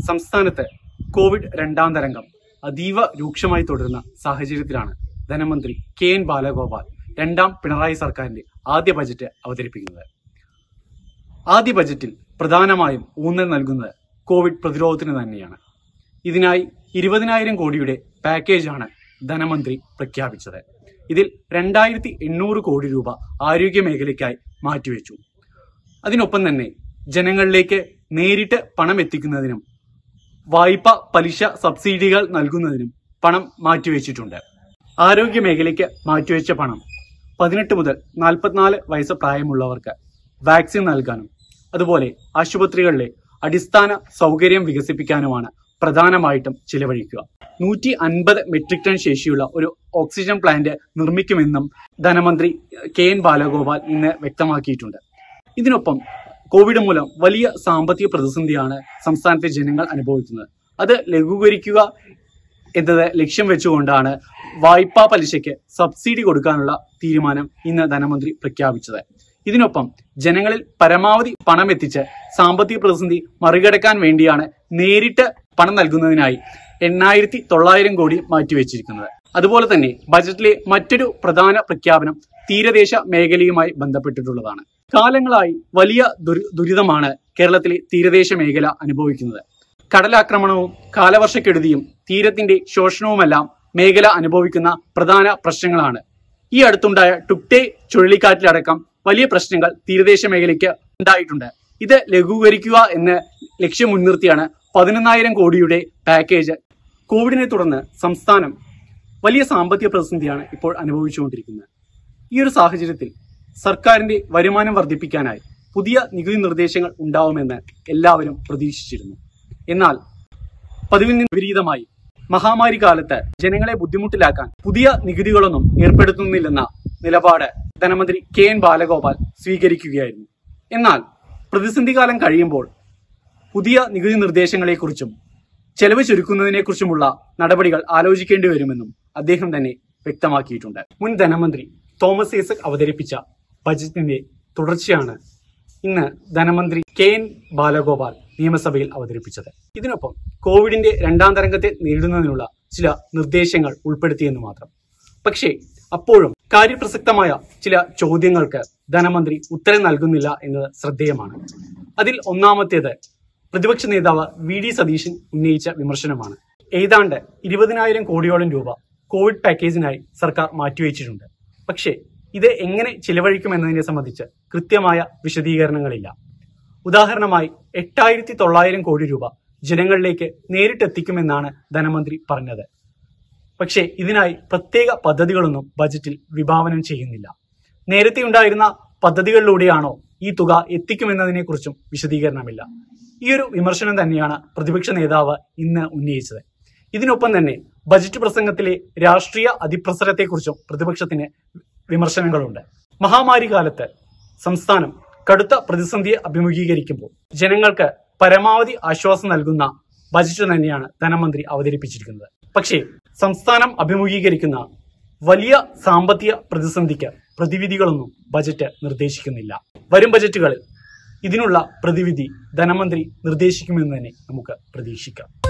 സംസ്ഥാനത്ത് കോവിഡ് രണ്ടാം തരംഗം അതീവ രൂക്ഷമായി തുടരുന്ന സാഹചര്യത്തിലാണ് ധനമന്ത്രി കെ എൻ ബാലഗോപാൽ രണ്ടാം പിണറായി സർക്കാരിന്റെ ആദ്യ ബജറ്റ് അവതരിപ്പിക്കുന്നത് ആദ്യ ബജറ്റിൽ പ്രധാനമായും ഊന്നൽ നൽകുന്നത് കോവിഡ് പ്രതിരോധത്തിന് തന്നെയാണ് ഇതിനായി ഇരുപതിനായിരം കോടിയുടെ പാക്കേജാണ് ധനമന്ത്രി പ്രഖ്യാപിച്ചത് ഇതിൽ രണ്ടായിരത്തി എണ്ണൂറ് കോടി രൂപ ആരോഗ്യ മേഖലയ്ക്കായി മാറ്റിവെച്ചു അതിനൊപ്പം തന്നെ ജനങ്ങളിലേക്ക് നേരിട്ട് പണം എത്തിക്കുന്നതിനും വായ്പ പലിശ സബ്സിഡികൾ നൽകുന്നതിനും പണം മാറ്റിവെച്ചിട്ടുണ്ട് ആരോഗ്യ മേഖലയ്ക്ക് മാറ്റിവെച്ച പണം പതിനെട്ട് മുതൽ നാൽപ്പത്തിനാല് വയസ്സ് പ്രായമുള്ളവർക്ക് വാക്സിൻ നൽകാനും അതുപോലെ ആശുപത്രികളിലെ അടിസ്ഥാന സൗകര്യം വികസിപ്പിക്കാനുമാണ് പ്രധാനമായിട്ടും ചിലവഴിക്കുക നൂറ്റി അൻപത് മെട്രിക് ടൺ ശേഷിയുള്ള ഒരു ഓക്സിജൻ പ്ലാന്റ് നിർമ്മിക്കുമെന്നും ധനമന്ത്രി കെ എൻ ബാലഗോപാൽ ഇന്ന് വ്യക്തമാക്കിയിട്ടുണ്ട് ഇതിനൊപ്പം കോവിഡ് മൂലം വലിയ സാമ്പത്തിക പ്രതിസന്ധിയാണ് സംസ്ഥാനത്തെ ജനങ്ങൾ അനുഭവിക്കുന്നത് അത് ലഘൂകരിക്കുക എന്നത് ലക്ഷ്യം വെച്ചുകൊണ്ടാണ് വായ്പാ പലിശയ്ക്ക് സബ്സിഡി കൊടുക്കാനുള്ള തീരുമാനം ഇന്ന് ധനമന്ത്രി പ്രഖ്യാപിച്ചത് ഇതിനൊപ്പം ജനങ്ങളിൽ പരമാവധി പണം എത്തിച്ച് സാമ്പത്തിക പ്രതിസന്ധി മറികടക്കാൻ വേണ്ടിയാണ് നേരിട്ട് പണം നൽകുന്നതിനായി എണ്ണായിരത്തി തൊള്ളായിരം കോടി മാറ്റിവെച്ചിരിക്കുന്നത് അതുപോലെ തന്നെ ബജറ്റിലെ മറ്റൊരു പ്രധാന പ്രഖ്യാപനം തീരദേശ മേഖലയുമായി ബന്ധപ്പെട്ടിട്ടുള്ളതാണ് കാലങ്ങളായി വലിയ ദുരി- ദുരിതമാണ് കേരളത്തിലെ തീരദേശ മേഖല അനുഭവിക്കുന്നത് കടലാക്രമണവും കാലവർഷക്കെടുതിയും തീരത്തിന്റെ ശോഷണവുമെല്ലാം മേഖല അനുഭവിക്കുന്ന പ്രധാന പ്രശ്നങ്ങളാണ് ഈ അടുത്തുണ്ടായ ടുക്ടേ ചുഴലിക്കാറ്റിലടക്കം വലിയ പ്രശ്നങ്ങൾ തീരദേശ മേഖലയ്ക്ക് ഉണ്ടായിട്ടുണ്ട് ഇത് ലഘൂകരിക്കുക എന്ന് ലക്ഷ്യം മുൻനിർത്തിയാണ് പതിനൊന്നായിരം കോടിയുടെ പാക്കേജ് കോവിഡിനെ തുടർന്ന് സംസ്ഥാനം വലിയ സാമ്പത്തിക പ്രതിസന്ധിയാണ് ഇപ്പോൾ അനുഭവിച്ചുകൊണ്ടിരിക്കുന്നത് ഈ ഒരു സാഹചര്യത്തിൽ സർക്കാരിന്റെ വരുമാനം വർദ്ധിപ്പിക്കാനായി പുതിയ നികുതി നിർദ്ദേശങ്ങൾ ഉണ്ടാവുമെന്ന് എല്ലാവരും പ്രതീക്ഷിച്ചിരുന്നു എന്നാൽ പതിവിൽ നിന്ന് വിപരീതമായി മഹാമാരി കാലത്ത് ജനങ്ങളെ ബുദ്ധിമുട്ടിലാക്കാൻ പുതിയ നികുതികളൊന്നും ഏർപ്പെടുത്തുന്നില്ലെന്ന നിലപാട് ധനമന്ത്രി കെ എൻ ബാലഗോപാൽ സ്വീകരിക്കുകയായിരുന്നു എന്നാൽ പ്രതിസന്ധി കാലം കഴിയുമ്പോൾ പുതിയ നികുതി നിർദ്ദേശങ്ങളെക്കുറിച്ചും ചെലവ് ചുരുക്കുന്നതിനെക്കുറിച്ചുമുള്ള നടപടികൾ ആലോചിക്കേണ്ടി വരുമെന്നും അദ്ദേഹം തന്നെ വ്യക്തമാക്കിയിട്ടുണ്ട് മുൻ ധനമന്ത്രി തോമസ് ഐസക് അവതരിപ്പിച്ച ബജറ്റിന്റെ തുടർച്ചയാണ് ഇന്ന് ധനമന്ത്രി കെ എൻ ബാലഗോപാൽ നിയമസഭയിൽ അവതരിപ്പിച്ചത് ഇതിനൊപ്പം കോവിഡിന്റെ രണ്ടാം തരംഗത്തെ നേരിടുന്നതിനുള്ള ചില നിർദ്ദേശങ്ങൾ ഉൾപ്പെടുത്തിയെന്ന് മാത്രം പക്ഷേ അപ്പോഴും കാര്യപ്രസക്തമായ ചില ചോദ്യങ്ങൾക്ക് ധനമന്ത്രി ഉത്തരം നൽകുന്നില്ല എന്നത് ശ്രദ്ധേയമാണ് അതിൽ ഒന്നാമത്തേത് പ്രതിപക്ഷ നേതാവ് വി ഡി സതീശൻ ഉന്നയിച്ച വിമർശനമാണ് ഏതാണ്ട് ഇരുപതിനായിരം കോടിയോളം രൂപ കോവിഡ് പാക്കേജിനായി സർക്കാർ മാറ്റിവെച്ചിട്ടുണ്ട് പക്ഷേ ഇത് എങ്ങനെ ചിലവഴിക്കുമെന്നതിനെ സംബന്ധിച്ച് കൃത്യമായ വിശദീകരണങ്ങളില്ല ഉദാഹരണമായി എട്ടായിരത്തി തൊള്ളായിരം കോടി രൂപ ജനങ്ങളിലേക്ക് നേരിട്ടെത്തിക്കുമെന്നാണ് ധനമന്ത്രി പറഞ്ഞത് പക്ഷേ ഇതിനായി പ്രത്യേക പദ്ധതികളൊന്നും ബജറ്റിൽ വിഭാവനം ചെയ്യുന്നില്ല നേരത്തെ ഉണ്ടായിരുന്ന പദ്ധതികളിലൂടെയാണോ ഈ തുക എത്തിക്കുമെന്നതിനെക്കുറിച്ചും വിശദീകരണമില്ല ഈ ഒരു വിമർശനം തന്നെയാണ് പ്രതിപക്ഷ നേതാവ് ഇന്ന് ഉന്നയിച്ചത് ഇതിനൊപ്പം തന്നെ ബജറ്റ് പ്രസംഗത്തിലെ രാഷ്ട്രീയ അതിപ്രസരത്തെക്കുറിച്ചും പ്രതിപക്ഷത്തിന് വിമർശനങ്ങളുണ്ട് മഹാമാരി കാലത്ത് സംസ്ഥാനം കടുത്ത പ്രതിസന്ധിയെ അഭിമുഖീകരിക്കുമ്പോൾ ജനങ്ങൾക്ക് പരമാവധി ആശ്വാസം നൽകുന്ന ബജറ്റ് തന്നെയാണ് ധനമന്ത്രി അവതരിപ്പിച്ചിരിക്കുന്നത് പക്ഷേ സംസ്ഥാനം അഭിമുഖീകരിക്കുന്ന വലിയ സാമ്പത്തിക പ്രതിസന്ധിക്ക് പ്രതിവിധികളൊന്നും ബജറ്റ് നിർദ്ദേശിക്കുന്നില്ല വരും ബജറ്റുകളിൽ ഇതിനുള്ള പ്രതിവിധി ധനമന്ത്രി നിർദ്ദേശിക്കുമെന്ന് തന്നെ നമുക്ക് പ്രതീക്ഷിക്കാം